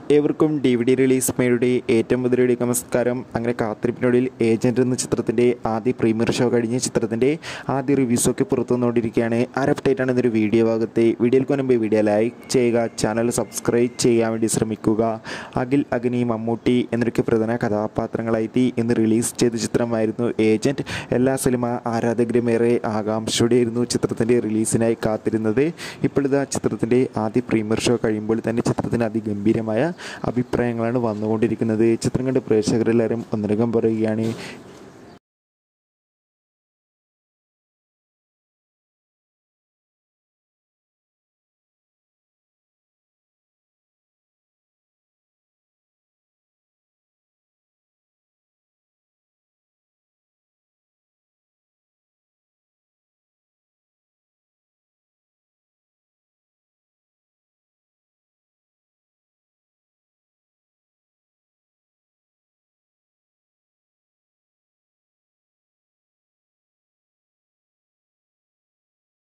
ഏവർക്കും D V D release മേയുടെ ഏറ്റവും മുതലയുടെ നമസ്കാരം അങ്ങനെ കാത്തിരിപ്പിനൊടുവിൽ ഏജന്റ് എന്ന ചിത്രത്തിൻ്റെ ആദ്യ പ്രീമിയർ ഷോ കഴിഞ്ഞ് ചിത്രത്തിൻ്റെ ആദ്യ റിവ്യൂസൊക്കെ പുറത്തു വന്നുകൊണ്ടിരിക്കുകയാണ് ആർ അപ്ഡേറ്റ് ആണ് ഇതൊരു വീഡിയോ ഭാഗത്തെ വീഡിയോയിൽ മുൻപ് വീഡിയോ ലൈക്ക് ചെയ്യുക ചാനൽ സബ്സ്ക്രൈബ് ചെയ്യാൻ വേണ്ടി ശ്രമിക്കുക അഖിൽ അഗ്നി മമ്മൂട്ടി എന്നൊക്കെ പ്രധാന കഥാപാത്രങ്ങളായിട്ട് ഇന്ന് റിലീസ് ചെയ്ത ചിത്രമായിരുന്നു ഏജന്റ് എല്ലാ സിനിമ ആരാധകരുമേറെ ആകാംക്ഷയോടെയായിരുന്നു ചിത്രത്തിൻ്റെ റിലീസിനായി കാത്തിരുന്നത് ഇപ്പോഴിതാ ചിത്രത്തിൻ്റെ ആദ്യ പ്രീമിയർ ഷോ കഴിയുമ്പോൾ തന്നെ ചിത്രത്തിന് അതിഗംഭീരമായ അഭിപ്രായങ്ങളാണ് വന്നുകൊണ്ടിരിക്കുന്നത് ചിത്രം കണ്ട് പ്രേക്ഷകരെല്ലാവരും ഒന്നടങ്കം പറയുകയാണ്